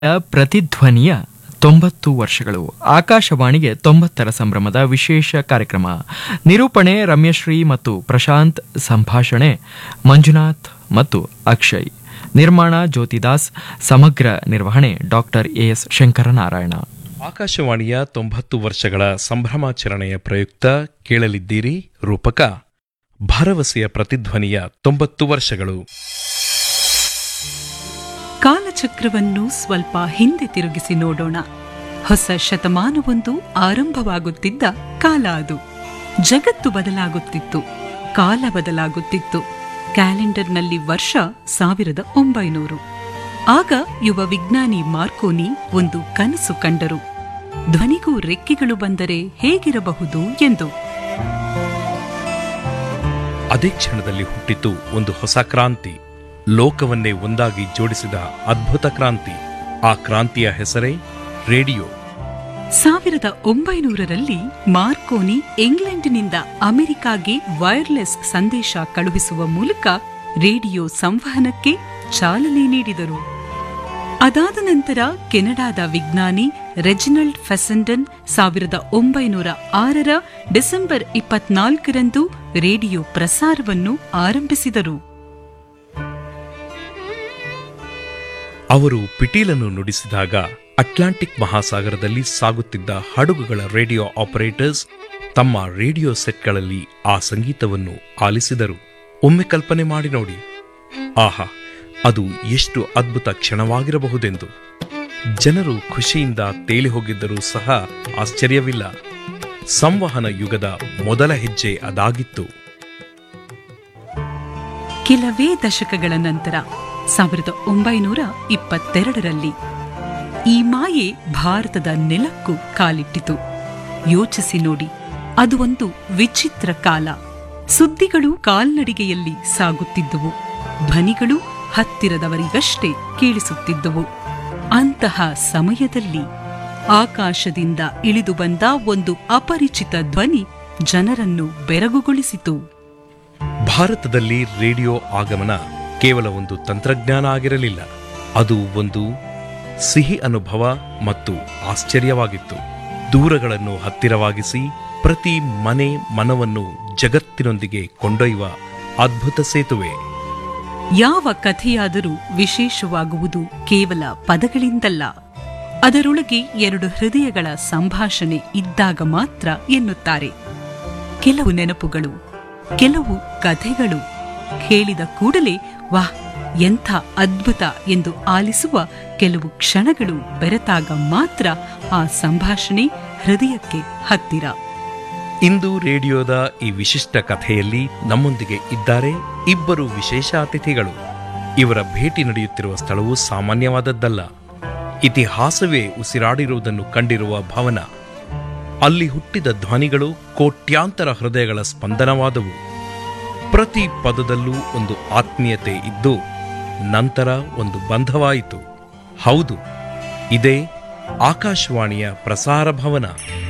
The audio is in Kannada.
ಪ್ರತಿಧ್ವನಿಯ ತೊಂಬತ್ತು ವರ್ಷಗಳು ಆಕಾಶವಾಣಿಗೆ ತೊಂಬತ್ತರ ಸಂಭ್ರಮದ ವಿಶೇಷ ಕಾರ್ಯಕ್ರಮ ನಿರೂಪಣೆ ರಮ್ಯಶ್ರೀ ಮತ್ತು ಪ್ರಶಾಂತ್ ಸಂಭಾಷಣೆ ಮಂಜುನಾಥ್ ಮತ್ತು ಅಕ್ಷಯ್ ನಿರ್ಮಾಣ ಜ್ಯೋತಿದಾಸ್ ಸಮಗ್ರ ನಿರ್ವಹಣೆ ಡಾಕ್ಟರ್ ಎಎಸ್ ಶಂಕರನಾರಾಯಣ ಆಕಾಶವಾಣಿಯ ತೊಂಬತ್ತು ವರ್ಷಗಳ ಸಂಭ್ರಮಾಚರಣೆಯ ಪ್ರಯುಕ್ತ ಕೇಳಲಿದ್ದೀರಿ ರೂಪಕ ಭರವಸೆಯ ಪ್ರತಿಧ್ವನಿಯ ತೊಂಬತ್ತು ವರ್ಷಗಳು ಕಾಲಚಕ್ರವನ್ನು ಸ್ವಲ್ಪ ಹಿಂದೆ ತಿರುಗಿಸಿ ನೋಡೋಣ ಹೊಸ ಶತಮಾನವೊಂದು ಆರಂಭವಾಗುತ್ತಿದ್ದ ಕಾಲ ಅದು ಜಗತ್ತು ಬದಲಾಗುತ್ತಿತ್ತು ಕಾಲ ಬದಲಾಗುತ್ತಿತ್ತು ಕ್ಯಾಲೆಂಡರ್ನಲ್ಲಿ ವರ್ಷ ಸಾವಿರದ ಒಂಬೈನೂರು ಆಗ ಯುವ ವಿಜ್ಞಾನಿ ಮಾರ್ಕೋನಿ ಒಂದು ಕನಸು ಕಂಡರು ಧ್ವನಿಗೂ ರೆಕ್ಕೆಗಳು ಬಂದರೆ ಹೇಗಿರಬಹುದು ಎಂದು ಅದೇ ಕ್ಷಣದಲ್ಲಿ ಹುಟ್ಟಿತು ಒಂದು ಹೊಸ ಕ್ರಾಂತಿ ಲೋಕವನ್ನೇ ಒಂದಾಗಿ ಜೋಡಿಸಿದ ಅದ್ಭುತ ಕ್ರಾಂತಿ ಆ ಕ್ರಾಂತಿಯ ಹೆಸರೇ ರೇಡಿಯೋ ಸಾವಿರದ ಒಂಬೈನೂರರಲ್ಲಿ ಮಾರ್ಕೋನಿ ಇಂಗ್ಲೆಂಡಿನಿಂದ ಅಮೆರಿಕಾಗೆ ವೈರ್ಲೆಸ್ ಸಂದೇಶ ಕಳುಹಿಸುವ ಮೂಲಕ ರೇಡಿಯೋ ಸಂವಹನಕ್ಕೆ ಚಾಲನೆ ನೀಡಿದರು ಅದಾದ ನಂತರ ಕೆನಡಾದ ವಿಜ್ಞಾನಿ ರೆಜಿನಲ್ಡ್ ಫೆಸೆಂಡನ್ ಸಾವಿರದ ಒಂಬೈನೂರ ಆರರ ಡಿಸೆಂಬರ್ ಇಪ್ಪತ್ನಾಲ್ಕರಂದು ರೇಡಿಯೋ ಪ್ರಸಾರವನ್ನು ಆರಂಭಿಸಿದರು ಅವರು ಪಿಟೀಲನ್ನು ನುಡಿಸಿದಾಗ ಅಟ್ಲಾಂಟಿಕ್ ಮಹಾಸಾಗರದಲ್ಲಿ ಸಾಗುತ್ತಿದ್ದ ಹಡಗುಗಳ ರೇಡಿಯೋ ಆಪರೇಟರ್ಸ್ ತಮ್ಮ ರೇಡಿಯೋ ಸೆಟ್ಗಳಲ್ಲಿ ಆ ಸಂಗೀತವನ್ನು ಆಲಿಸಿದರು ಒಮ್ಮೆ ಕಲ್ಪನೆ ಮಾಡಿ ನೋಡಿ ಆಹಾ ಅದು ಎಷ್ಟು ಅದ್ಭುತ ಕ್ಷಣವಾಗಿರಬಹುದೆಂದು ಜನರು ಖುಷಿಯಿಂದ ತೇಲಿ ಹೋಗಿದ್ದರೂ ಸಹ ಆಶ್ಚರ್ಯವಿಲ್ಲ ಸಂವಹನ ಯುಗದ ಮೊದಲ ಹೆಜ್ಜೆ ಅದಾಗಿತ್ತು ಕೆಲವೇ ದಶಕಗಳ ನಂತರ ಸಾವಿರದ ಒಂಬೈನೂರ ಇಪ್ಪತ್ತೆರಡರಲ್ಲಿ ಈ ಮಾಯೆ ಭಾರತದ ನೆಲಕ್ಕೂ ಕಾಲಿಟ್ಟಿತು ಯೋಚಿಸಿ ನೋಡಿ ಅದು ಒಂದು ವಿಚಿತ್ರ ಕಾಲ ಸುದ್ದಿಗಳು ಕಾಲ್ನಡಿಗೆಯಲ್ಲಿ ಸಾಗುತ್ತಿದ್ದುವು ಧ್ವನಿಗಳು ಹತ್ತಿರದವರಿಗಷ್ಟೇ ಕೇಳಿಸುತ್ತಿದ್ದುವು ಅಂತಹ ಸಮಯದಲ್ಲಿ ಆಕಾಶದಿಂದ ಇಳಿದು ಬಂದ ಒಂದು ಅಪರಿಚಿತ ಧ್ವನಿ ಜನರನ್ನು ಬೆರಗುಗೊಳಿಸಿತು ಭಾರತದಲ್ಲಿ ರೇಡಿಯೋ ಆಗಮನ ಕೇವಲ ಒಂದು ತಂತ್ರಜ್ಞಾನ ಆಗಿರಲಿಲ್ಲ ಅದು ಒಂದು ಸಿಹಿ ಅನುಭವ ಮತ್ತು ಆಶ್ಚರ್ಯವಾಗಿತ್ತು ದೂರಗಳನ್ನು ಹತ್ತಿರವಾಗಿಸಿ ಪ್ರತಿ ಮನೆ ಮನವನ್ನು ಜಗತ್ತಿನೊಂದಿಗೆ ಕೊಂಡೊಯ್ಯುವ ಅದ್ಭುತ ಸೇತುವೆ ಯಾವ ಕಥೆಯಾದರೂ ವಿಶೇಷವಾಗುವುದು ಕೇವಲ ಪದಗಳಿಂದಲ್ಲ ಅದರೊಳಗೆ ಎರಡು ಹೃದಯಗಳ ಸಂಭಾಷಣೆ ಇದ್ದಾಗ ಮಾತ್ರ ಎನ್ನುತ್ತಾರೆ ಕೆಲವು ನೆನಪುಗಳು ಕೆಲವು ಕಥೆಗಳು ಹೇಳಿದ ಕೂಡಲೇ ವಾಹ್ ಎಂಥ ಅದ್ಭುತ ಎಂದು ಆಲಿಸುವ ಕೆಲವು ಕ್ಷಣಗಳು ಬೆರೆತಾಗ ಮಾತ್ರ ಆ ಸಂಭಾಷಣೆ ಹೃದಯಕ್ಕೆ ಹತ್ತಿರ ಇಂದು ರೇಡಿಯೋದ ಈ ವಿಶಿಷ್ಟ ಕಥೆಯಲ್ಲಿ ನಮ್ಮೊಂದಿಗೆ ಇದ್ದಾರೆ ಇಬ್ಬರು ವಿಶೇಷ ಅತಿಥಿಗಳು ಇವರ ಭೇಟಿ ನಡೆಯುತ್ತಿರುವ ಸ್ಥಳವು ಸಾಮಾನ್ಯವಾದದ್ದಲ್ಲ ಇತಿಹಾಸವೇ ಉಸಿರಾಡಿರುವುದನ್ನು ಕಂಡಿರುವ ಭವನ ಅಲ್ಲಿ ಹುಟ್ಟಿದ ಧ್ವನಿಗಳು ಕೋಟ್ಯಾಂತರ ಹೃದಯಗಳ ಸ್ಪಂದನವಾದವು ಪ್ರತಿ ಪದದಲ್ಲೂ ಒಂದು ಆತ್ಮೀಯತೆ ಇದ್ದು ನಂತರ ಒಂದು ಬಂಧವಾಯಿತು ಹೌದು ಇದೇ ಆಕಾಶವಾಣಿಯ ಪ್ರಸಾರ ಭವನ